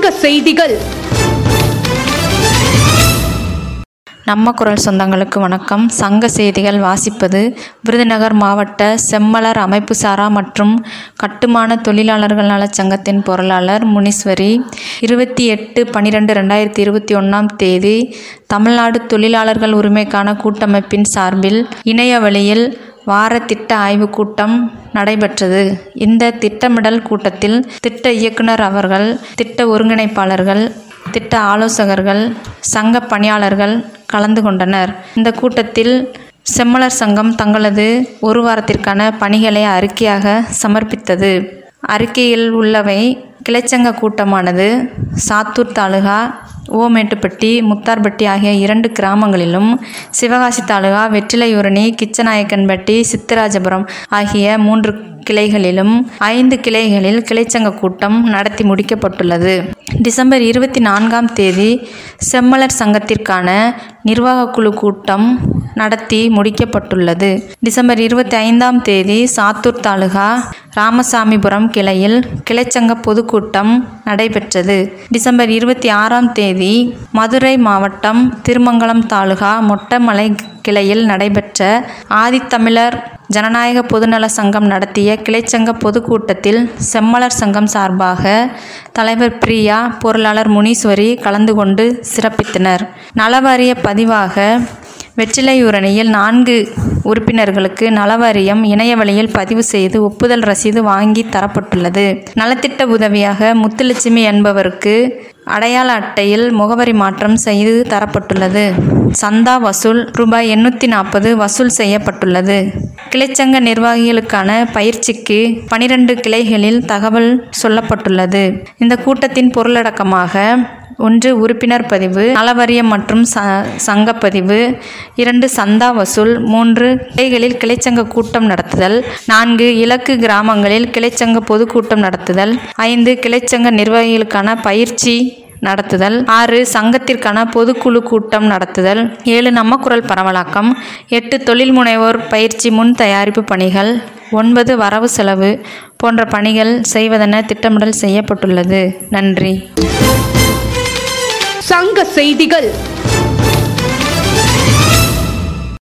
சங்க செய்திகள் நம்ம குரல் சொந்தங்களுக்கு வணக்கம் சங்க செய்திகள் வாசிப்பது விருதுநகர் மாவட்ட செம்மலர் அமைப்பு சாரா மற்றும் கட்டுமான தொழிலாளர்கள் நலச் சங்கத்தின் பொருளாளர் முனீஸ்வரி இருபத்தி எட்டு பன்னிரெண்டு ரெண்டாயிரத்தி இருபத்தி ஒன்றாம் தேதி தமிழ்நாடு தொழிலாளர்கள் உரிமைக்கான கூட்டமைப்பின் சார்பில் இணைய வழியில் வார திட்ட ஆய்வுக் கூட்டம் நடைபெற்றது இந்த திட்டமிடல் கூட்டத்தில் திட்ட இயக்குனர் அவர்கள் திட்ட ஒருங்கிணைப்பாளர்கள் திட்ட ஆலோசகர்கள் சங்க பணியாளர்கள் கலந்து கொண்டனர் இந்த கூட்டத்தில் செம்மலர் சங்கம் தங்களது ஒரு வாரத்திற்கான பணிகளை அறிக்கையாக சமர்ப்பித்தது அறிக்கையில் உள்ளவை கிளைச்சங்க கூட்டமானது சாத்தூர் தாலுகா ஓமேட்டுப்பட்டி முத்தார்பட்டி ஆகிய இரண்டு கிராமங்களிலும் சிவகாசி தாலுகா வெற்றிலையூரணி கிச்சநாயக்கன்பட்டி சித்தராஜபுரம் ஆகிய மூன்று கிளைகளிலும் ஐந்து கிளைகளில் கிளைச்சங்க கூட்டம் நடத்தி முடிக்கப்பட்டுள்ளது டிசம்பர் இருபத்தி நான்காம் தேதி செம்மலர் சங்கத்திற்கான நிர்வாக குழு கூட்டம் நடத்தி முடிக்கப்பட்டுள்ளது டிசம்பர் இருபத்தி ஐந்தாம் தேதி சாத்தூர் தாலுகா ராமசாமிபுரம் கிளையில் கிளைச்சங்க பொதுக்கூட்டம் நடைபெற்றது டிசம்பர் இருபத்தி ஆறாம் தேதி மதுரை மாவட்டம் திருமங்கலம் தாலுகா மொட்டமலை கிளையில் நடைபெற்ற ஆதித்தமிழர் ஜனநாயக பொதுநல சங்கம் நடத்திய கிளைச்சங்க பொதுக்கூட்டத்தில் செம்மலர் சங்கம் சார்பாக தலைவர் பிரியா பொருளாளர் முனீஸ்வரி கலந்து கொண்டு சிறப்பித்தனர் நலவாரிய பதிவாக வெற்றிலையூரணியில் நான்கு உறுப்பினர்களுக்கு நலவாரியம் இணைய வழியில் பதிவு செய்து ஒப்புதல் ரசீது வாங்கி தரப்பட்டுள்ளது நலத்திட்ட உதவியாக முத்துலட்சுமி என்பவருக்கு அடையாள அட்டையில் முகவரி மாற்றம் செய்து தரப்பட்டுள்ளது சந்தா வசூல் ரூபாய் எண்ணூற்றி நாற்பது வசூல் செய்யப்பட்டுள்ளது கிளைச்சங்க நிர்வாகிகளுக்கான பயிற்சிக்கு பனிரெண்டு கிளைகளில் தகவல் சொல்லப்பட்டுள்ளது இந்த கூட்டத்தின் பொருளடக்கமாக ஒன்று உறுப்பினர் பதிவு நலவரியம் மற்றும் ச சங்கப்பதிவு இரண்டு சந்தா வசூல் மூன்று கிளைகளில் கிளைச்சங்க கூட்டம் நடத்துதல் நான்கு இலக்கு கிராமங்களில் கிளைச்சங்க பொதுக்கூட்டம் நடத்துதல் ஐந்து கிளைச்சங்க நிர்வாகிகளுக்கான பயிற்சி நடத்துதல் ஆறு சங்கத்திற்கான பொதுக்குழு கூட்டம் நடத்துதல் ஏழு நம்ம குரல் பரவலாக்கம் எட்டு தொழில் முனைவோர் பயிற்சி முன் தயாரிப்பு பணிகள் ஒன்பது வரவு செலவு போன்ற பணிகள் செய்வதென திட்டமிடல் செய்யப்பட்டுள்ளது நன்றி சங்க செய்திகள்